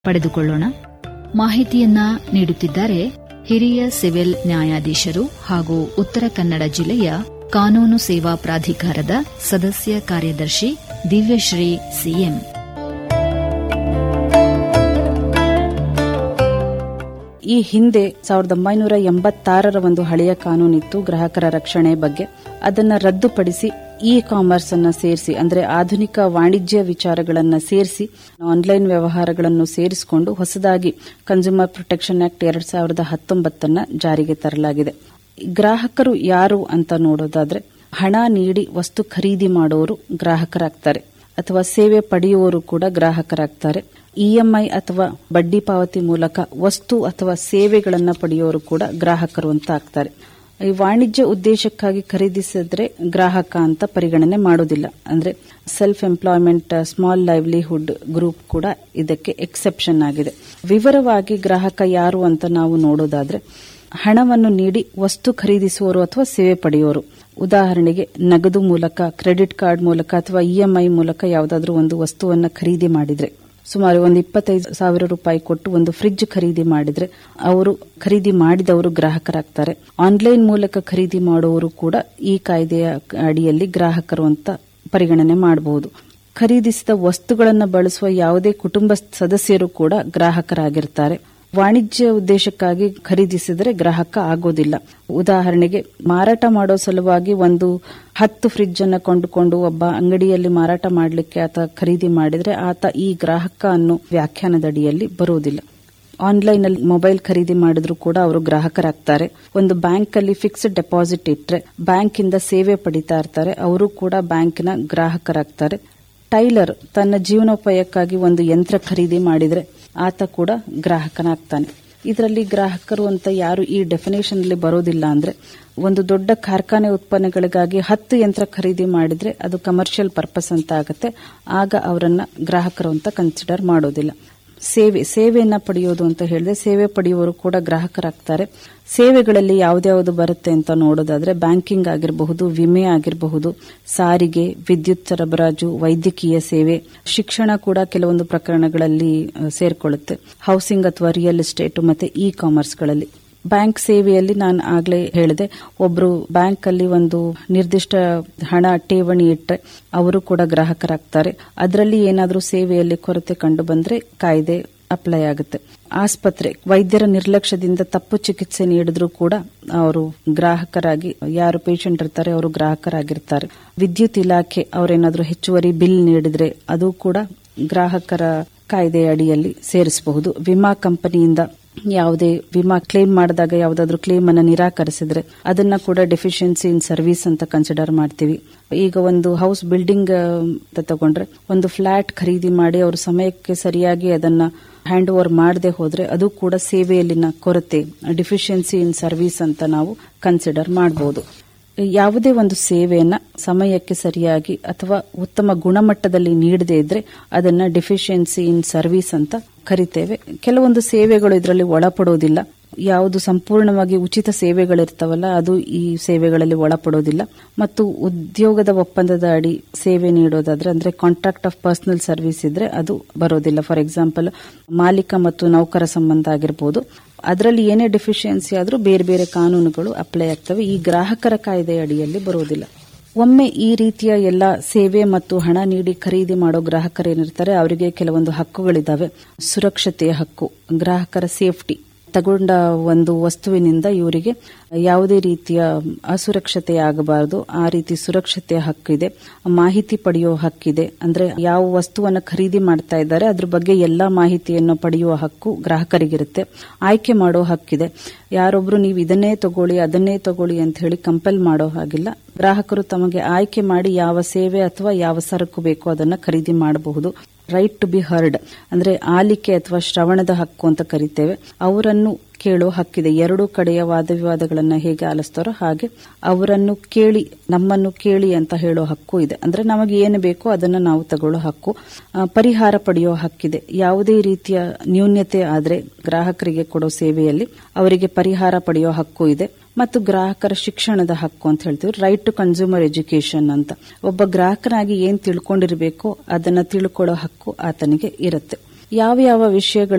ಪಡೆದುಕೊಳ್ಳೋಣ ಮಾಹಿತಿಯನ್ನ ನೀಡುತ್ತಿದ್ದಾರೆ ಹಿರಿಯ ಸಿವಿಲ್ ನ್ಯಾಯಾಧೀಶರು ಹಾಗೂ ಉತ್ತರ ಕನ್ನಡ ಜಿಲ್ಲೆಯ ಕಾನೂನು ಸೇವಾ ಪ್ರಾಧಿಕಾರದ ಸದಸ್ಯ ಕಾರ್ಯದರ್ಶಿ ದಿವ್ಯಶ್ರೀ ಸಿಎಂ ಈ ಹಿಂದೆ ಸಾವಿರದ ಒಂಬೈನೂರ ಎಂಬತ್ತಾರರ ಒಂದು ಹಳೆಯ ಕಾನೂನಿತ್ತು ಗ್ರಾಹಕರ ರಕ್ಷಣೆ ಬಗ್ಗೆ ಅದನ್ನ ರದ್ದುಪಡಿಸಿ ಇ ಕಾಮರ್ಸ್ ಅನ್ನ ಸೇರಿಸಿ ಅಂದ್ರೆ ಆಧುನಿಕ ವಾಣಿಜ್ಯ ವಿಚಾರಗಳನ್ನ ಸೇರಿಸಿ ಆನ್ಲೈನ್ ವ್ಯವಹಾರಗಳನ್ನು ಸೇರಿಸಿಕೊಂಡು ಹೊಸದಾಗಿ ಕನ್ಸ್ಯೂಮರ್ ಪ್ರೊಟೆಕ್ಷನ್ ಆಕ್ಟ್ ಎರಡ್ ಸಾವಿರದ ಹತ್ತೊಂಬತ್ತನ್ನ ಜಾರಿಗೆ ತರಲಾಗಿದೆ ಗ್ರಾಹಕರು ಯಾರು ಅಂತ ನೋಡೋದಾದ್ರೆ ಹಣ ನೀಡಿ ವಸ್ತು ಖರೀದಿ ಮಾಡೋರು ಗ್ರಾಹಕರಾಗ್ತಾರೆ ಅಥವಾ ಸೇವೆ ಪಡೆಯುವವರು ಕೂಡ ಗ್ರಾಹಕರಾಗ್ತಾರೆ ಇಎಂಐ ಅಥವಾ ಬಡ್ಡಿ ಪಾವತಿ ಮೂಲಕ ವಸ್ತು ಅಥವಾ ಸೇವೆಗಳನ್ನು ಪಡೆಯುವವರು ಕೂಡ ಗ್ರಾಹಕರು ಅಂತ ಆಗ್ತಾರೆ ಈ ವಾಣಿಜ್ಯ ಉದ್ದೇಶಕ್ಕಾಗಿ ಖರೀದಿಸಿದ್ರೆ ಗ್ರಾಹಕ ಅಂತ ಪರಿಗಣನೆ ಮಾಡೋದಿಲ್ಲ ಅಂದ್ರೆ self employment small livelihood group ಕೂಡ ಇದಕ್ಕೆ ಎಕ್ಸೆಪ್ಷನ್ ಆಗಿದೆ ವಿವರವಾಗಿ ಗ್ರಾಹಕ ಯಾರು ಅಂತ ನಾವು ನೋಡೋದಾದ್ರೆ ಹಣವನ್ನು ನೀಡಿ ವಸ್ತು ಖರೀದಿಸುವವರು ಅಥವಾ ಸೇವೆ ಪಡೆಯುವವರು ಉದಾಹರಣೆಗೆ ನಗದು ಮೂಲಕ ಕ್ರೆಡಿಟ್ ಕಾರ್ಡ್ ಮೂಲಕ ಅಥವಾ ಇಎಂಐ ಮೂಲಕ ಯಾವುದಾದ್ರೂ ಒಂದು ವಸ್ತುವನ್ನ ಖರೀದಿ ಮಾಡಿದ್ರೆ ಸುಮಾರು ಒಂದು ಇಪ್ಪತ್ತೈದು ಸಾವಿರ ರೂಪಾಯಿ ಕೊಟ್ಟು ಒಂದು ಫ್ರಿಡ್ಜ್ ಖರೀದಿ ಮಾಡಿದ್ರೆ ಅವರು ಖರೀದಿ ಮಾಡಿದವರು ಗ್ರಾಹಕರಾಗ್ತಾರೆ ಆನ್ಲೈನ್ ಮೂಲಕ ಖರೀದಿ ಮಾಡುವವರು ಕೂಡ ಈ ಕಾಯ್ದೆಯ ಅಡಿಯಲ್ಲಿ ಗ್ರಾಹಕರು ಅಂತ ಪರಿಗಣನೆ ಮಾಡಬಹುದು ಖರೀದಿಸಿದ ವಸ್ತುಗಳನ್ನು ಬಳಸುವ ಯಾವುದೇ ಕುಟುಂಬ ಸದಸ್ಯರು ಕೂಡ ಗ್ರಾಹಕರಾಗಿರ್ತಾರೆ ವಾಣಿಜ್ಯ ಉದ್ದೇಶಕ್ಕಾಗಿ ಖರೀದಿಸಿದರೆ ಗ್ರಾಹಕ ಆಗೋದಿಲ್ಲ ಉದಾಹರಣೆಗೆ ಮಾರಾಟ ಮಾಡೋ ಸಲುವಾಗಿ ಒಂದು ಹತ್ತು ಫ್ರಿಡ್ಜ್ ಅನ್ನ ಕೊಂಡುಕೊಂಡು ಒಬ್ಬ ಅಂಗಡಿಯಲ್ಲಿ ಮಾರಾಟ ಮಾಡಲಿಕ್ಕೆ ಆತ ಖರೀದಿ ಮಾಡಿದ್ರೆ ಆತ ಈ ಗ್ರಾಹಕ ಅನ್ನೋ ವ್ಯಾಖ್ಯಾನದಡಿಯಲ್ಲಿ ಬರುವುದಿಲ್ಲ ಆನ್ಲೈನ್ ಅಲ್ಲಿ ಮೊಬೈಲ್ ಖರೀದಿ ಮಾಡಿದ್ರು ಕೂಡ ಅವರು ಗ್ರಾಹಕರಾಗ್ತಾರೆ ಒಂದು ಬ್ಯಾಂಕ್ ಅಲ್ಲಿ ಫಿಕ್ಸ್ಡ್ ಡೆಪಾಸಿಟ್ ಇಟ್ರೆ ಬ್ಯಾಂಕ್ ಇಂದ ಸೇವೆ ಪಡಿತಾ ಇರ್ತಾರೆ ಅವರು ಕೂಡ ಬ್ಯಾಂಕ್ನ ಗ್ರಾಹಕರಾಗ್ತಾರೆ ಟೈಲರ್ ತನ್ನ ಜೀವನೋಪಾಯಕ್ಕಾಗಿ ಒಂದು ಯಂತ್ರ ಖರೀದಿ ಮಾಡಿದ್ರೆ ಆತ ಕೂಡ ಗ್ರಾಹಕನಾಗ್ತಾನೆ ಇದರಲ್ಲಿ ಗ್ರಾಹಕರು ಅಂತ ಯಾರು ಈ ಡೆಫಿನೇಷನ್ ಅಲ್ಲಿ ಬರೋದಿಲ್ಲ ಅಂದ್ರೆ ಒಂದು ದೊಡ್ಡ ಕಾರ್ಖಾನೆ ಉತ್ಪನ್ನಗಳಿಗಾಗಿ ಹತ್ತು ಯಂತ್ರ ಖರೀದಿ ಮಾಡಿದ್ರೆ ಅದು ಕಮರ್ಷಿಯಲ್ ಪರ್ಪಸ್ ಅಂತ ಆಗುತ್ತೆ ಆಗ ಅವರನ್ನ ಗ್ರಾಹಕರು ಅಂತ ಕನ್ಸಿಡರ್ ಮಾಡೋದಿಲ್ಲ ಸೇವೆ ಸೇವೆಯನ್ನ ಪಡೆಯೋದು ಅಂತ ಹೇಳಿದ್ರೆ ಸೇವೆ ಪಡೆಯುವವರು ಕೂಡ ಗ್ರಾಹಕರಾಗ್ತಾರೆ ಸೇವೆಗಳಲ್ಲಿ ಯಾವ್ದ್ಯಾವುದು ಬರುತ್ತೆ ಅಂತ ನೋಡೋದಾದ್ರೆ ಬ್ಯಾಂಕಿಂಗ್ ಆಗಿರಬಹುದು ವಿಮೆ ಆಗಿರಬಹುದು ಸಾರಿಗೆ ವಿದ್ಯುತ್ ಸರಬರಾಜು ವೈದ್ಯಕೀಯ ಸೇವೆ ಶಿಕ್ಷಣ ಕೂಡ ಕೆಲವೊಂದು ಪ್ರಕರಣಗಳಲ್ಲಿ ಸೇರ್ಕೊಳ್ಳುತ್ತೆ ಹೌಸಿಂಗ್ ಅಥವಾ ರಿಯಲ್ ಎಸ್ಟೇಟ್ ಮತ್ತೆ ಇ ಕಾಮರ್ಸ್ಗಳಲ್ಲಿ ಬ್ಯಾಂಕ್ ಸೇವೆಯಲ್ಲಿ ನಾನು ಆಗ್ಲೇ ಹೇಳಿದೆ ಒಬ್ರು ಬ್ಯಾಂಕ್ ಅಲ್ಲಿ ಒಂದು ನಿರ್ದಿಷ್ಟ ಹಣ ಠೇವಣಿ ಇಟ್ಟರೆ ಅವರು ಕೂಡ ಗ್ರಾಹಕರಾಗ್ತಾರೆ ಅದರಲ್ಲಿ ಏನಾದರೂ ಸೇವೆಯಲ್ಲಿ ಕೊರತೆ ಕಂಡು ಬಂದ್ರೆ ಕಾಯ್ದೆ ಅಪ್ಲೈ ಆಗುತ್ತೆ ಆಸ್ಪತ್ರೆ ವೈದ್ಯರ ನಿರ್ಲಕ್ಷ್ಯದಿಂದ ತಪ್ಪು ಚಿಕಿತ್ಸೆ ನೀಡಿದ್ರು ಕೂಡ ಅವರು ಗ್ರಾಹಕರಾಗಿ ಯಾರು ಪೇಷಂಟ್ ಇರ್ತಾರೆ ಅವರು ಗ್ರಾಹಕರಾಗಿರ್ತಾರೆ ವಿದ್ಯುತ್ ಇಲಾಖೆ ಅವರೇನಾದ್ರೂ ಹೆಚ್ಚುವರಿ ಬಿಲ್ ನೀಡಿದ್ರೆ ಅದು ಕೂಡ ಗ್ರಾಹಕರ ಕಾಯ್ದೆ ಅಡಿಯಲ್ಲಿ ಸೇರಿಸಬಹುದು ವಿಮಾ ಕಂಪನಿಯಿಂದ ಯಾವುದೇ ವಿಮಾ ಕ್ಲೇಮ್ ಮಾಡಿದಾಗ ಯಾವುದಾದ್ರೂ ಕ್ಲೇಮ್ ಅನ್ನ ನಿರಾಕರಿಸಿದ್ರೆ ಅದನ್ನ ಕೂಡ ಡೆಫಿಷಿಯನ್ಸಿ ಇನ್ ಸರ್ವಿಸ್ ಅಂತ ಕನ್ಸಿಡರ್ ಮಾಡ್ತೀವಿ ಈಗ ಒಂದು ಹೌಸ್ ಬಿಲ್ಡಿಂಗ್ ಅಂತ ತಗೊಂಡ್ರೆ ಒಂದು ಫ್ಲಾಟ್ ಖರೀದಿ ಮಾಡಿ ಅವರು ಸಮಯಕ್ಕೆ ಸರಿಯಾಗಿ ಅದನ್ನ ಹ್ಯಾಂಡ್ ಓವರ್ ಮಾಡದೆ ಹೋದ್ರೆ ಅದು ಕೂಡ ಸೇವೆಯಲ್ಲಿನ ಕೊರತೆ ಡಿಫಿಷಿಯನ್ಸಿ ಇನ್ ಸರ್ವಿಸ್ ಅಂತ ನಾವು ಕನ್ಸಿಡರ್ ಮಾಡಬಹುದು ಯಾವುದೇ ಒಂದು ಸೇವೆಯನ್ನ ಸಮಯಕ್ಕೆ ಸರಿಯಾಗಿ ಅಥವಾ ಉತ್ತಮ ಗುಣಮಟ್ಟದಲ್ಲಿ ನೀಡದೇ ಇದ್ರೆ ಅದನ್ನ ಡಿಫಿಷಿಯನ್ಸಿ ಇನ್ ಸರ್ವಿಸ್ ಅಂತ ಕರಿತೇವೆ ಕೆಲವೊಂದು ಸೇವೆಗಳು ಇದರಲ್ಲಿ ಒಳಪಡೋದಿಲ್ಲ ಯಾವುದು ಸಂಪೂರ್ಣವಾಗಿ ಉಚಿತ ಸೇವೆಗಳಿರ್ತಾವಲ್ಲ ಅದು ಈ ಸೇವೆಗಳಲ್ಲಿ ಒಳಪಡೋದಿಲ್ಲ ಮತ್ತು ಉದ್ಯೋಗದ ಒಪ್ಪಂದದ ಅಡಿ ಸೇವೆ ನೀಡೋದಾದ್ರೆ ಅಂದ್ರೆ ಕಾಂಟ್ರಾಕ್ಟ್ ಆಫ್ ಪರ್ಸನಲ್ ಸರ್ವಿಸ್ ಇದ್ರೆ ಅದು ಬರೋದಿಲ್ಲ ಫಾರ್ ಎಕ್ಸಾಂಪಲ್ ಮಾಲೀಕ ಮತ್ತು ನೌಕರ ಸಂಬಂಧ ಆಗಿರಬಹುದು ಅದರಲ್ಲಿ ಏನೇ ಡೆಫಿಷಿಯನ್ಸಿ ಆದರೂ ಬೇರೆ ಬೇರೆ ಕಾನೂನುಗಳು ಅಪ್ಲೈ ಆಗ್ತವೆ ಈ ಗ್ರಾಹಕರ ಕಾಯ್ದೆ ಅಡಿಯಲ್ಲಿ ಬರುವುದಿಲ್ಲ ಒಮ್ಮೆ ಈ ರೀತಿಯ ಎಲ್ಲ ಸೇವೆ ಮತ್ತು ಹಣ ನೀಡಿ ಖರೀದಿ ಮಾಡೋ ಗ್ರಾಹಕರೇನಿರ್ತಾರೆ ಅವರಿಗೆ ಕೆಲವೊಂದು ಹಕ್ಕುಗಳಿದ್ದಾವೆ ಸುರಕ್ಷತೆಯ ಹಕ್ಕು ಗ್ರಾಹಕರ ಸೇಫ್ಟಿ ತಗೊಂಡ ಒಂದು ವಸ್ತುವಿನಿಂದ ಇವರಿಗೆ ಯಾವುದೇ ರೀತಿಯ ಅಸುರಕ್ಷತೆ ಆಗಬಾರದು ಆ ರೀತಿ ಸುರಕ್ಷತೆಯ ಹಕ್ಕಿದೆ ಮಾಹಿತಿ ಪಡೆಯುವ ಹಕ್ಕಿದೆ ಅಂದ್ರೆ ಯಾವ ವಸ್ತುವನ್ನು ಖರೀದಿ ಮಾಡ್ತಾ ಇದ್ದಾರೆ ಅದ್ರ ಬಗ್ಗೆ ಎಲ್ಲಾ ಮಾಹಿತಿಯನ್ನು ಪಡೆಯುವ ಹಕ್ಕು ಗ್ರಾಹಕರಿಗಿರುತ್ತೆ ಆಯ್ಕೆ ಮಾಡೋ ಹಕ್ಕಿದೆ ಯಾರೊಬ್ರು ನೀವು ಇದನ್ನೇ ತಗೊಳ್ಳಿ ಅದನ್ನೇ ತಗೊಳ್ಳಿ ಅಂತ ಹೇಳಿ ಕಂಪೆಲ್ ಮಾಡೋ ಹಾಗಿಲ್ಲ ಗ್ರಾಹಕರು ತಮಗೆ ಆಯ್ಕೆ ಮಾಡಿ ಯಾವ ಸೇವೆ ಅಥವಾ ಯಾವ ಸರಕು ಬೇಕೋ ಅದನ್ನ ಖರೀದಿ ಮಾಡಬಹುದು ರೈಟ್ ಟು ಬಿ ಹರ್ಡ್ ಅಂದ್ರೆ ಆಲಿಕೆ ಅಥವಾ ಶ್ರವಣದ ಹಕ್ಕು ಅಂತ ಕರಿತೇವೆ ಅವರನ್ನು ಕೇಳೋ ಹಕ್ಕಿದೆ ಎರಡೂ ಕಡೆಯ ವಾದ ವಿವಾದಗಳನ್ನ ಹೇಗೆ ಆಲಿಸ್ತಾರೋ ಹಾಗೆ ಅವರನ್ನು ಕೇಳಿ ನಮ್ಮನ್ನು ಕೇಳಿ ಅಂತ ಹೇಳೋ ಹಕ್ಕು ಇದೆ ಅಂದ್ರೆ ನಮಗೆ ಏನು ಬೇಕೋ ಅದನ್ನ ನಾವು ತಗೊಳ್ಳೋ ಹಕ್ಕು ಪರಿಹಾರ ಪಡೆಯೋ ಹಕ್ಕಿದೆ ಯಾವುದೇ ರೀತಿಯ ನ್ಯೂನ್ಯತೆ ಆದ್ರೆ ಗ್ರಾಹಕರಿಗೆ ಕೊಡೋ ಸೇವೆಯಲ್ಲಿ ಅವರಿಗೆ ಪರಿಹಾರ ಪಡೆಯೋ ಹಕ್ಕು ಇದೆ ಮತ್ತು ಗ್ರಾಹಕರ ಶಿಕ್ಷಣದ ಹಕ್ಕು ಅಂತ ಹೇಳ್ತೀವಿ ರೈಟ್ ಟು ಕನ್ಸ್ಯೂಮರ್ ಎಜುಕೇಶನ್ ಅಂತ ಒಬ್ಬ ಗ್ರಾಹಕನಾಗಿ ಏನ್ ತಿಳ್ಕೊಂಡಿರಬೇಕೋ ಅದನ್ನ ತಿಳ್ಕೊಳ್ಳೋ ಹಕ್ಕು ಆತನಿಗೆ ಇರುತ್ತೆ ಯಾವ ಯಾವ ವಿಷಯಗಳು